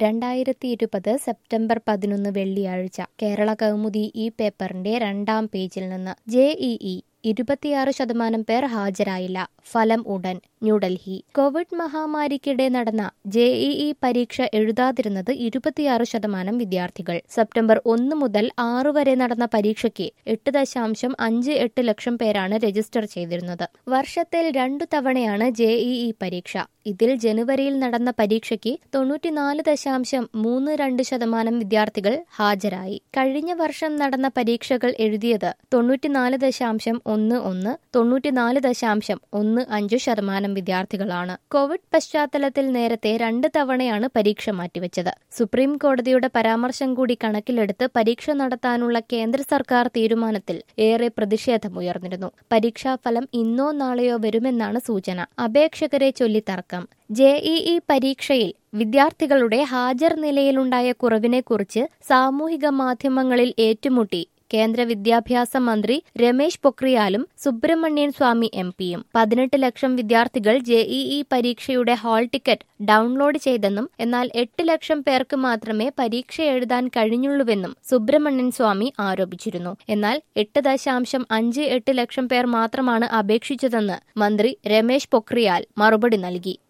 രണ്ടായിരത്തി ഇരുപത് സെപ്റ്റംബർ പതിനൊന്ന് വെള്ളിയാഴ്ച കേരള കൗമുദി ഈ പേപ്പറിന്റെ രണ്ടാം പേജിൽ നിന്ന് ജെ ഇ ഇരുപത്തിയാറ് ശതമാനം പേർ ഹാജരായില്ല ഫലം ഉടൻ ന്യൂഡൽഹി കോവിഡ് മഹാമാരിക്കിടെ നടന്ന ജെഇഇ പരീക്ഷ എഴുതാതിരുന്നത് ഇരുപത്തിയാറ് ശതമാനം വിദ്യാർത്ഥികൾ സെപ്റ്റംബർ ഒന്ന് മുതൽ ആറ് വരെ നടന്ന പരീക്ഷയ്ക്ക് എട്ട് ദശാംശം അഞ്ച് എട്ട് ലക്ഷം പേരാണ് രജിസ്റ്റർ ചെയ്തിരുന്നത് വർഷത്തിൽ രണ്ടു തവണയാണ് ജെഇഇ പരീക്ഷ ഇതിൽ ജനുവരിയിൽ നടന്ന പരീക്ഷയ്ക്ക് തൊണ്ണൂറ്റിനാല് ദശാംശം മൂന്ന് രണ്ട് ശതമാനം വിദ്യാർത്ഥികൾ ഹാജരായി കഴിഞ്ഞ വർഷം നടന്ന പരീക്ഷകൾ എഴുതിയത് തൊണ്ണൂറ്റിനാല് ദശാംശം ഒന്ന് ഒന്ന് തൊണ്ണൂറ്റിനാല് ദശാംശം ഒന്ന് അഞ്ച് ശതമാനം വിദ്യാർത്ഥികളാണ് കോവിഡ് പശ്ചാത്തലത്തിൽ നേരത്തെ രണ്ട് തവണയാണ് പരീക്ഷ മാറ്റിവെച്ചത് സുപ്രീം കോടതിയുടെ പരാമർശം കൂടി കണക്കിലെടുത്ത് പരീക്ഷ നടത്താനുള്ള കേന്ദ്ര സർക്കാർ തീരുമാനത്തിൽ ഏറെ പ്രതിഷേധമുയർന്നിരുന്നു പരീക്ഷാഫലം ഇന്നോ നാളെയോ വരുമെന്നാണ് സൂചന അപേക്ഷകരെ ചൊല്ലി തർക്കം ജെഇഇ പരീക്ഷയിൽ വിദ്യാർത്ഥികളുടെ ഹാജർ നിലയിലുണ്ടായ കുറവിനെക്കുറിച്ച് സാമൂഹിക മാധ്യമങ്ങളിൽ ഏറ്റുമുട്ടി കേന്ദ്ര വിദ്യാഭ്യാസ മന്ത്രി രമേശ് പൊക്രിയാലും സുബ്രഹ്മണ്യൻ സ്വാമി എം പിയും പതിനെട്ട് ലക്ഷം വിദ്യാർത്ഥികൾ ജെഇഇ പരീക്ഷയുടെ ഹാൾ ടിക്കറ്റ് ഡൌൺലോഡ് ചെയ്തെന്നും എന്നാൽ എട്ട് ലക്ഷം പേർക്ക് മാത്രമേ പരീക്ഷ എഴുതാൻ കഴിഞ്ഞുള്ളൂവെന്നും സുബ്രഹ്മണ്യൻ സ്വാമി ആരോപിച്ചിരുന്നു എന്നാൽ എട്ട് ദശാംശം അഞ്ച് എട്ട് ലക്ഷം പേർ മാത്രമാണ് അപേക്ഷിച്ചതെന്ന് മന്ത്രി രമേശ് പൊക്രിയാൽ മറുപടി നൽകി